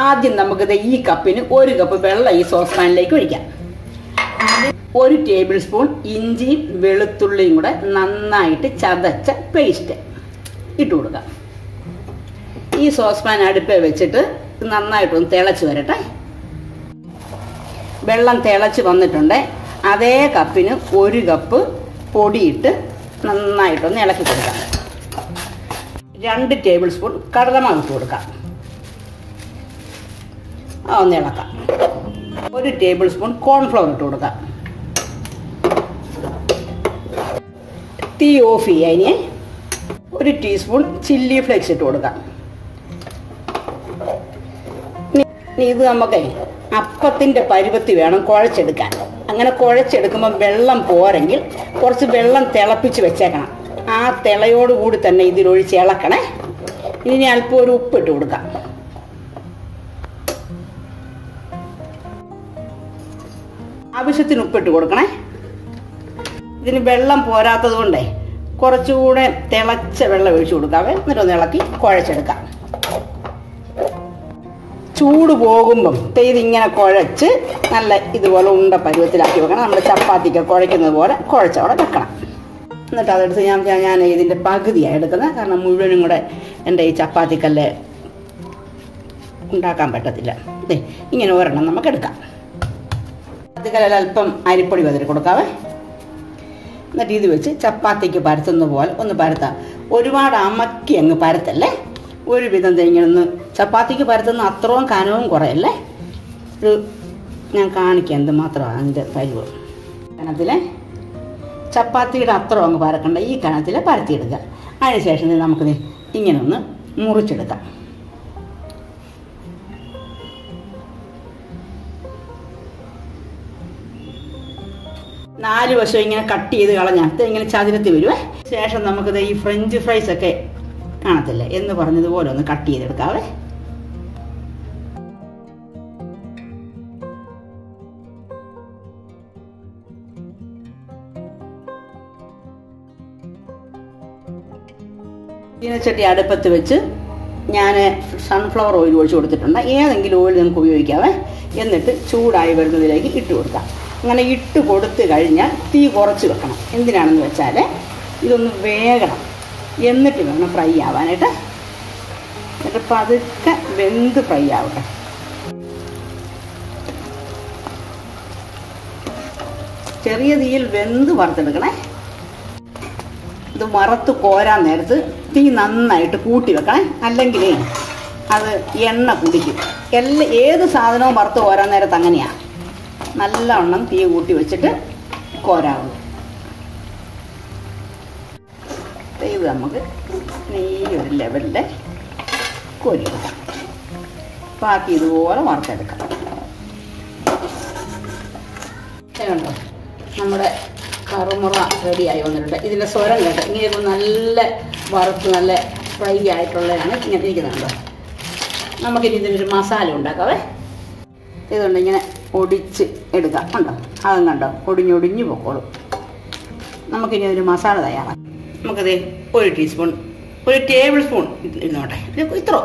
ആദ്യം നമുക്കിത് ഈ കപ്പിന് ഒരു കപ്പ് വെള്ളം ഈ സോസ് പാനിലേക്ക് ഒഴിക്കാം ഒരു ടേബിൾ സ്പൂൺ ഇഞ്ചിയും വെളുത്തുള്ളിയും കൂടെ നന്നായിട്ട് ചതച്ച പേസ്റ്റ് ഇട്ട് കൊടുക്കാം ഈ സോസ് പാൻ അടുപ്പേ വെച്ചിട്ട് ഇത് നന്നായിട്ടൊന്ന് തിളച്ച് വരട്ടെ വെള്ളം തിളച്ച് വന്നിട്ടുണ്ട് അതേ കപ്പിന് ഒരു കപ്പ് പൊടിയിട്ട് നന്നായിട്ടൊന്ന് ഇളക്കി കൊടുക്കാം രണ്ട് ടേബിൾ സ്പൂൺ കടലമാവ് ഇട്ട് കൊടുക്കാം ആ ഒന്ന് ഇളക്കാം ഒരു ടേബിൾ സ്പൂൺ കോൺഫ്ലവർ ഇട്ട് കൊടുക്കാം തീ ഓഫ് ചെയ്യാം ഇനി ഒരു ടീസ്പൂൺ ചില്ലി ഫ്ലേക്സ് ഇട്ട് കൊടുക്കാം ഇനി ഇനി ഇത് നമുക്ക് അപ്പത്തിൻ്റെ പരുവത്തി വേണം കുഴച്ചെടുക്കാൻ അങ്ങനെ കുഴച്ചെടുക്കുമ്പോൾ വെള്ളം പോരെങ്കിൽ കുറച്ച് വെള്ളം തിളപ്പിച്ച് വെച്ചേക്കണം ആ തിളയോടുകൂടി തന്നെ ഇതിലൊഴിച്ച് ഇളക്കണേ ഇനി അല്പം ഒരു ഉപ്പിട്ട് കൊടുക്കാം ആവശ്യത്തിന് ഉപ്പിട്ട് കൊടുക്കണേ ഇതിന് വെള്ളം പോരാത്തത് കൊണ്ടേ കുറച്ചുകൂടെ തിളച്ച വെള്ളം ഒഴിച്ചു കൊടുക്കാവേ എന്നിട്ടൊന്ന് ഇളക്കി കുഴച്ചെടുക്കാം ചൂട് പോകുമ്പം ഇതിങ്ങനെ കുഴച്ച് നല്ല ഇതുപോലെ ഉണ്ട പരുവത്തിലാക്കി വെക്കണം നമ്മൾ ചപ്പാത്തിക്ക് കുഴയ്ക്കുന്നത് പോലെ കുഴച്ചവിടെ വെക്കണം എന്നിട്ട് അതെടുത്ത് ഞാൻ ഞാൻ ഇതിൻ്റെ പകുതിയാണ് എടുക്കുന്നത് കാരണം മുഴുവനും കൂടെ എൻ്റെ ഈ ചപ്പാത്തിക്കല്ല് ഉണ്ടാക്കാൻ പറ്റത്തില്ല ദേ ഇങ്ങനെ ഒരെണ്ണം നമുക്ക് എടുക്കാം ചപ്പാത്തിക്കല്ലിൽ അല്പം അരിപ്പൊടി വതിരി കൊടുക്കാവേ എന്നിട്ട് ഇത് വെച്ച് ചപ്പാത്തിക്ക് പരത്തുന്ന പോലെ ഒന്ന് പരത്താം ഒരുപാട് അമക്കി അങ്ങ് പരത്തല്ലേ ഒരു വിധം ഇങ്ങനെ ഒന്ന് ചപ്പാത്തിക്ക് പരത്തുന്ന അത്രയും കനവും കുറയല്ലേ ഒരു ഞാൻ കാണിക്കാം എന്ത് മാത്രമാണ് അതിൻ്റെ പരിവ് കനത്തിലെ ചപ്പാത്തിയുടെ അത്രയും അങ്ങ് പരക്കണ്ട ഈ കനത്തിൽ പരത്തിയെടുക്കുക അതിനുശേഷം ഇത് നമുക്ക് ദേ ഇങ്ങനെ ഒന്ന് മുറിച്ചെടുക്കാം നാല് വശം ഇങ്ങനെ കട്ട് ചെയ്ത് കളഞ്ഞാൽ ഇത് ഇങ്ങനെ ചതുരത്തി വരുവേ ശേഷം നമുക്കിത് ഈ ഫ്രഞ്ച് ഫ്രൈസ് ഒക്കെ കാണത്തില്ലേ എന്ന് പറഞ്ഞതുപോലെ ഒന്ന് കട്ട് ചെയ്തെടുക്കാവേ ചീനച്ചട്ടി അടുപ്പത്ത് വെച്ച് ഞാൻ സൺഫ്ലവർ ഓയിൽ ഒഴിച്ച് കൊടുത്തിട്ടുണ്ട് ഏതെങ്കിലും ഓയിൽ നമുക്ക് ഉപയോഗിക്കാവേ എന്നിട്ട് ചൂടായി വരുന്നതിലേക്ക് ഇട്ട് കൊടുക്കാം അങ്ങനെ ഇട്ട് കൊടുത്ത് കഴിഞ്ഞാൽ തീ കുറച്ച് വെക്കണം എന്തിനാണെന്ന് വെച്ചാൽ ഇതൊന്ന് വേഗണം എന്നിട്ട് വേണം ഫ്രൈ ആവാനായിട്ട് എന്നിട്ട് പതുക്കെ വെന്ത് ഫ്രൈ ആവട്ടെ ചെറിയ തീയിൽ വെന്ത് വറുത്തെടുക്കണേ ഇത് വറുത്ത് കോരാൻ നേരത്ത് തീ നന്നായിട്ട് കൂട്ടി വെക്കണേ അല്ലെങ്കിലേ അത് എണ്ണ കുടിക്കും എല്ലാ ഏത് സാധനവും വറുത്ത് കോരാൻ നേരത്ത് അങ്ങനെയാണ് നല്ലവണ്ണം തീ കൂട്ടി വെച്ചിട്ട് കോരാവും ഇത് നമുക്ക് ഈ ഒരു ലെവലിൽ കോരിയെടുക്കാം ബാക്കി ഇതുപോലെ വറുത്തെടുക്കാം കണ്ടോ നമ്മുടെ കറുമുറ റെഡിയായി വന്നിട്ടുണ്ട് ഇതിൻ്റെ സ്വരം കേട്ടോ ഇങ്ങനെ ഒരു നല്ല വറുത്ത് നല്ല ഫ്രൈ ആയിട്ടുള്ളതാണ് ഇങ്ങനെ ഇരിക്കുന്നുണ്ടോ നമുക്കിനി ഇതിനൊരു മസാല ഉണ്ടാക്കാവേ ഇതുകൊണ്ട് ഇങ്ങനെ ഒടിച്ച് എടുക്കാം കണ്ടോ അതും കണ്ടോ ഒടിഞ്ഞൊടിഞ്ഞ് പൊക്കോളും നമുക്കിനി ഒരു മസാല തയ്യാറാക്കാം നമുക്കത് ഒരു ടീസ്പൂൺ ഒരു ടേബിൾ സ്പൂൺ ഇരുന്നോട്ടെ ഇത് ഇത്രോ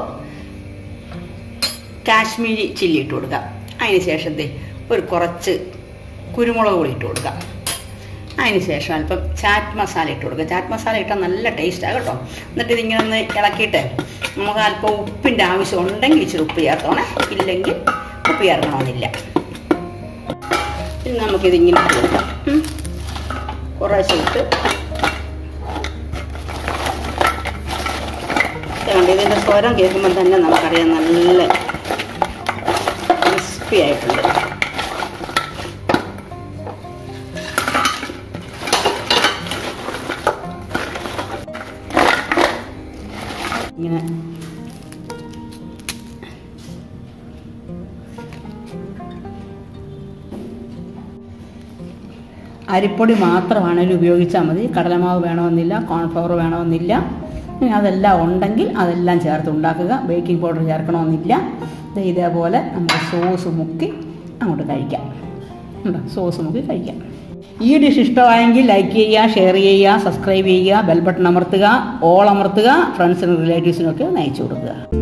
കാശ്മീരി ചില്ലി ഇട്ട് കൊടുക്കാം അതിന് ശേഷം ദേ ഒരു കുറച്ച് കുരുമുളക് പൊടി ഇട്ട് കൊടുക്കാം അതിന് ശേഷം അല്പം ചാറ്റ് മസാല ഇട്ട് കൊടുക്കുക ചാറ്റ് മസാല ഇട്ടാൽ നല്ല ടേസ്റ്റാണ് കേട്ടോ എന്നിട്ട് ഇതിങ്ങനെ ഒന്ന് ഇളക്കിയിട്ട് നമുക്ക് അല്പം ഉപ്പിൻ്റെ ആവശ്യം ഉണ്ടെങ്കിൽ ഇച്ചിരി ഉപ്പ് ചേർത്തോണേ ഇല്ലെങ്കിൽ ഉപ്പ് ചേർക്കണമെന്നില്ല പിന്നെ നമുക്കിതിങ്ങനെ ഇട്ട് കൊടുക്കാം ഉം. കുറേശ്ശെ ഇട്ട് കണ്ട് ഇതിൻ്റെ സ്വരം കേൾക്കുമ്പോൾ തന്നെ നമുക്കറിയാം നല്ല ക്രിസ്പി ആയിട്ടുണ്ട് ഇങ്ങനെ അരിപ്പൊടി മാത്രമാണെങ്കിലും ഉപയോഗിച്ചാൽ മതി കടലമാവ് വേണമെന്നില്ല കോൺഫ്ലവർ വേണമെന്നില്ല ഇനി അതെല്ലാം ഉണ്ടെങ്കിൽ അതെല്ലാം ചേർത്ത് ഉണ്ടാക്കുക ബേക്കിംഗ് പൗഡർ ചേർക്കണമെന്നില്ല ദേ ഇതേപോലെ നമുക്ക് സോസ് മുക്കി അങ്ങോട്ട് കഴിക്കാം ഉണ്ടോ സോസ് മുക്കി കഴിക്കാം ഈ ഡിഷ് ഇഷ്ടമായെങ്കിൽ ലൈക്ക് ചെയ്യുക ഷെയർ ചെയ്യുക സബ്സ്ക്രൈബ് ചെയ്യുക ബെൽ ബട്ടൺ അമർത്തുക ഓൾ അമർത്തുക ഫ്രണ്ട്സിനും റിലേറ്റീവ്സിനും ഒക്കെ ഒന്ന് അയച്ചു കൊടുക്കുക